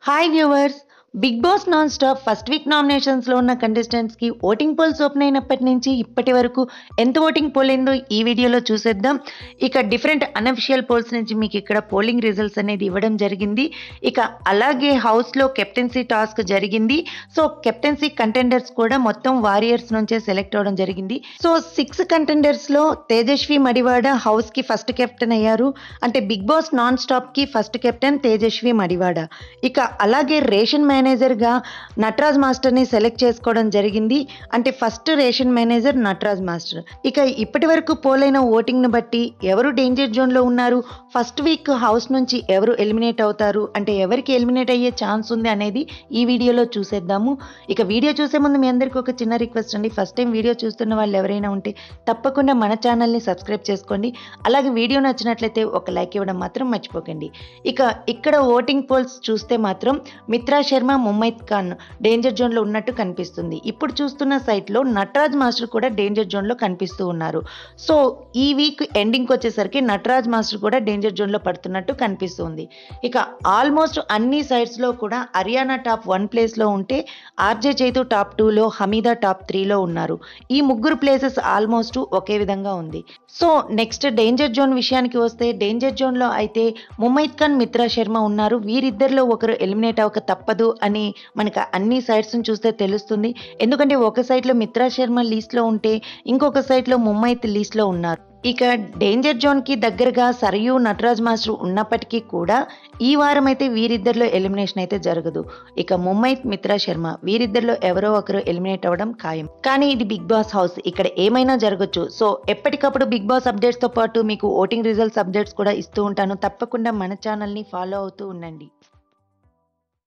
hi viewers Bigg Boss non stop first week నామినేషన్స్లో ఉన్న కంటెస్టెంట్స్కి ఓటింగ్ పోల్స్ ఓపెన్ అయినప్పటి నుంచి ఇప్పటి వరకు ఎంత ఓటింగ్ పోల్ అయిందో ఈ వీడియోలో చూసేద్దాం ఇక డిఫరెంట్ అనఫిషియల్ పోల్స్ నుంచి మీకు ఇక్కడ పోలింగ్ రిజల్ట్స్ అనేది ఇవ్వడం జరిగింది ఇక అలాగే హౌస్లో కెప్టెన్సీ టాస్క్ జరిగింది సో కెప్టెన్సీ కంటెండర్స్ కూడా మొత్తం వారియర్స్ నుంచే సెలెక్ట్ అవ్వడం జరిగింది సో సిక్స్ కంటెండర్స్లో తేజస్వి మడివాడ హౌస్కి ఫస్ట్ కెప్టెన్ అయ్యారు అంటే బిగ్ బాస్ నాన్ స్టాప్కి ఫస్ట్ కెప్టెన్ తేజస్వి మడివాడ ఇక అలాగే రేషన్ మేనేజర్గా నటరాజ్ మాస్టర్ని సెలెక్ట్ చేసుకోవడం జరిగింది అంటే first ration manager Nataraj master ఇక ఇప్పటి వరకు పోలైన ఓటింగ్ను బట్టి ఎవరు డేంజర్ జోన్లో ఉన్నారు ఫస్ట్ వీక్ హౌస్ నుంచి ఎవరు ఎలిమినేట్ అవుతారు అంటే ఎవరికి ఎలిమినేట్ అయ్యే ఛాన్స్ ఉంది అనేది ఈ వీడియోలో చూసేద్దాము ఇక వీడియో చూసే ముందు మీ అందరికీ ఒక చిన్న రిక్వెస్ట్ అండి ఫస్ట్ టైం వీడియో చూస్తున్న వాళ్ళు ఎవరైనా ఉంటే తప్పకుండా మన ఛానల్ని సబ్స్క్రైబ్ చేసుకోండి అలాగే వీడియో నచ్చినట్లయితే ఒక లైక్ ఇవ్వడం మాత్రం మర్చిపోకండి ఇక ఇక్కడ ఓటింగ్ పోల్స్ చూస్తే మాత్రం మిత్రా శర్మ ముమ్మైద్ ఖాన్ డేంజర్ జోన్లో ఉన్నట్టు కనిపిస్తుంది ఇప్పుడు చూస్తున్న సైట్లో నటరాజ్ మాస్టర్ కూడా డేంజర్ జోన్లో కనిపిస్తూ ఉన్నారు సో ఈ వీక్ ఎండింగ్కి వచ్చేసరికి నటరాజ్ మాస్టర్ కూడా డేంజర్ జోన్లో పడుతున్నట్టు కనిపిస్తుంది ఇక ఆల్మోస్ట్ అన్ని సైడ్స్లో కూడా హర్యానా టాప్ వన్ ప్లేస్లో ఉంటే ఆర్జే చైతు టాప్ టూలో హమీదా టాప్ త్రీలో ఉన్నారు ఈ ముగ్గురు ప్లేసెస్ ఆల్మోస్ట్ ఒకే విధంగా ఉంది సో నెక్స్ట్ డేంజర్ జోన్ విషయానికి వస్తే డేంజర్ జోన్లో అయితే ముమైద్ ఖాన్ మిత్రా శర్మ ఉన్నారు వీరిద్దరిలో ఒకరు ఎలిమినేట్ అవ్వక తప్పదు అని మనకు అన్ని సైడ్స్ని చూస్తే తెలుస్తుంది ఎందుకంటే ఒక సైడ్లో మిత్రా శర్మ లీస్ట్లో ఉంటే ఇంకొక సైడ్లో ముమ్మైత్ లీస్ట్లో ఉన్నారు ఇక డేంజర్ జోన్కి దగ్గరగా సరయు నటరాజ్ మాస్టర్ ఉన్నప్పటికీ కూడా ఈ వారం అయితే వీరిద్దరిలో ఎలిమినేషన్ అయితే జరగదు ఇక ముమ్మైత్ మిత్రా శర్మ వీరిద్దరిలో ఎవరో ఒకరు ఎలిమినేట్ అవ్వడం ఖాయం కానీ ఇది బిగ్ బాస్ హౌస్ ఇక్కడ ఏమైనా జరగచ్చు సో ఎప్పటికప్పుడు బిగ్ బాస్ అప్డేట్స్తో పాటు మీకు ఓటింగ్ రిజల్ట్స్ అప్డేట్స్ కూడా ఇస్తూ ఉంటాను తప్పకుండా మన ఛానల్ని ఫాలో అవుతూ ఉండండి